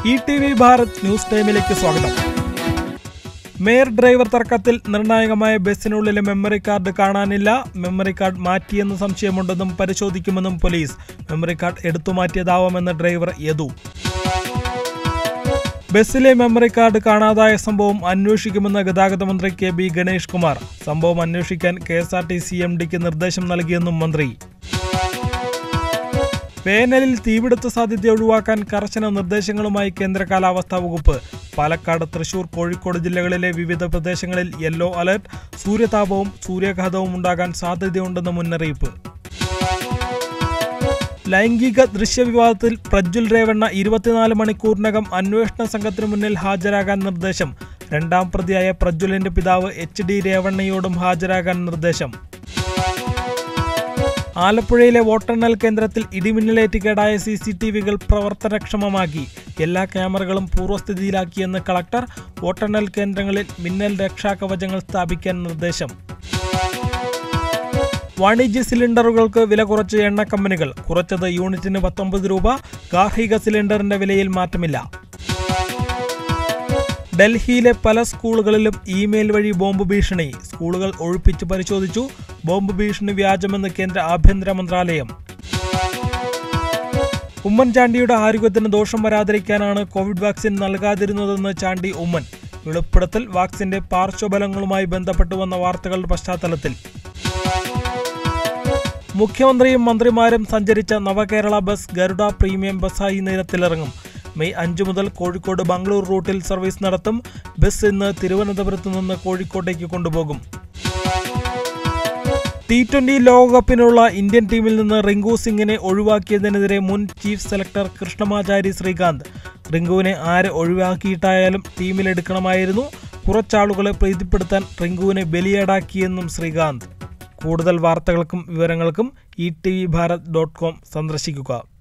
E T V Bharat news ടൈമിലേക്ക് സ്വാഗതം mayor driver തർക്കത്തിൽ നിർണായകമായ ബസ്സിനുള്ളിലെ മെമ്മറി കാർഡ് കാണാനില്ല മെമ്മറി കാർഡ് മാറ്റിയെന്ന് സംശയമുണ്ടെന്നും പരിശോധിക്കുമെന്നും പോലീസ് മെമ്മറി കാർഡ് എടുത്തു മാറ്റിയതാവാമെന്ന് ഡ്രൈവർ യദു ബസ്സിലെ മെമ്മറി കാർഡ് കാണാതായ സംഭവം അന്വേഷിക്കുമെന്ന് ഗതാഗത മന്ത്രി കെ ബി ഗണേഷ് കുമാർ സംഭവം അന്വേഷിക്കാൻ K S R T C എം ഡിക്ക് നിർദ്ദേശം നൽകിയെന്നും മന്ത്രി വേനലിൽ തീപിടുത്ത സാധ്യത ഒഴിവാക്കാൻ കർശന നിർദ്ദേശങ്ങളുമായി കേന്ദ്ര കാലാവസ്ഥാ വകുപ്പ് പാലക്കാട് തൃശൂർ കോഴിക്കോട് ജില്ലകളിലെ വിവിധ പ്രദേശങ്ങളിൽ യെല്ലോ അലർട്ട് സൂര്യതാപവും സൂര്യാഘാതവും ഉണ്ടാകാൻ സാധ്യതയുണ്ടെന്ന് മുന്നറിയിപ്പ് ലൈംഗിക ദൃശ്യവിവാദത്തിൽ പ്രജ്വൽ രേവണ്ണ ഇരുപത്തിനാല് മണിക്കൂറിനകം അന്വേഷണ സംഘത്തിനു മുന്നിൽ ഹാജരാകാൻ നിർദ്ദേശം രണ്ടാം പ്രതിയായ പ്രജ്വലിന്റെ പിതാവ് എച്ച് ഡി രേവണ്ണയോടും ഹാജരാകാൻ നിർദ്ദേശം ആലപ്പുഴയിലെ വോട്ടെണ്ണൽ കേന്ദ്രത്തിൽ ഇടിമിന്നലേറ്റ് കേടായ സി സി ടി വികൾ പ്രവർത്തനക്ഷമമാക്കി എല്ലാ ക്യാമറകളും പൂർവ്വസ്ഥിതിയിലാക്കിയെന്ന് കളക്ടർ വോട്ടെണ്ണൽ കേന്ദ്രങ്ങളിൽ മിന്നൽ രക്ഷാകവചങ്ങൾ സ്ഥാപിക്കാൻ നിർദ്ദേശം വാണിജ്യ സിലിണ്ടറുകൾക്ക് വില കുറച്ച് എണ്ണ കമ്പനികൾ കുറച്ചത് യൂണിറ്റിന് പത്തൊമ്പത് രൂപ ഗാർഹിക സിലിണ്ടറിന്റെ വിലയിൽ മാറ്റമില്ല ഡൽഹിയിലെ പല സ്കൂളുകളിലും ഇമെയിൽ വഴി ബോംബ് ഭീഷണി സ്കൂളുകൾ ഒഴിപ്പിച്ച് പരിശോധിച്ചു ബോംബ് ഭീഷണി വ്യാജമെന്ന് കേന്ദ്ര ആഭ്യന്തര മന്ത്രാലയം ഉമ്മൻചാണ്ടിയുടെ ആരോഗ്യത്തിന് ദോഷം വരാതിരിക്കാനാണ് കോവിഡ് വാക്സിൻ നൽകാതിരുന്നതെന്ന് ചാണ്ടി ഉമ്മൻ വെളിപ്പെടുത്തൽ വാക്സിന്റെ പാർശ്വഫലങ്ങളുമായി ബന്ധപ്പെട്ടു വന്ന വാർത്തകളുടെ പശ്ചാത്തലത്തിൽ മുഖ്യമന്ത്രിയും മന്ത്രിമാരും സഞ്ചരിച്ച നവകേരള ബസ് ഗരുഡ പ്രീമിയം ബസ്സായി നിരത്തിലിറങ്ങും മെയ് അഞ്ച് മുതൽ കോഴിക്കോട് ബംഗളൂർ റൂട്ടിൽ സർവീസ് നടത്തും ബസ് ഇന്ന് തിരുവനന്തപുരത്ത് നിന്ന് കോഴിക്കോട്ടേക്ക് കൊണ്ടുപോകും ടി ട്വന്റി ലോകകപ്പിനുള്ള ഇന്ത്യൻ ടീമിൽ നിന്ന് റിങ്കു സിംഗിനെ ഒഴിവാക്കിയതിനെതിരെ മുൻ ചീഫ് സെലക്ടർ കൃഷ്ണമാചാരി ശ്രീകാന്ത് റിങ്കുവിനെ ആരെ ഒഴിവാക്കിയിട്ടായാലും ടീമിലെടുക്കണമായിരുന്നു കുറച്ചാളുകളെ പ്രീതിപ്പെടുത്താൻ റിങ്കുവിനെ ബലിയേടാക്കിയെന്നും ശ്രീകാന്ത് കൂടുതൽ വാർത്തകൾക്കും വിവരങ്ങൾക്കും E T V Bharat dot com സന്ദർശിക്കുക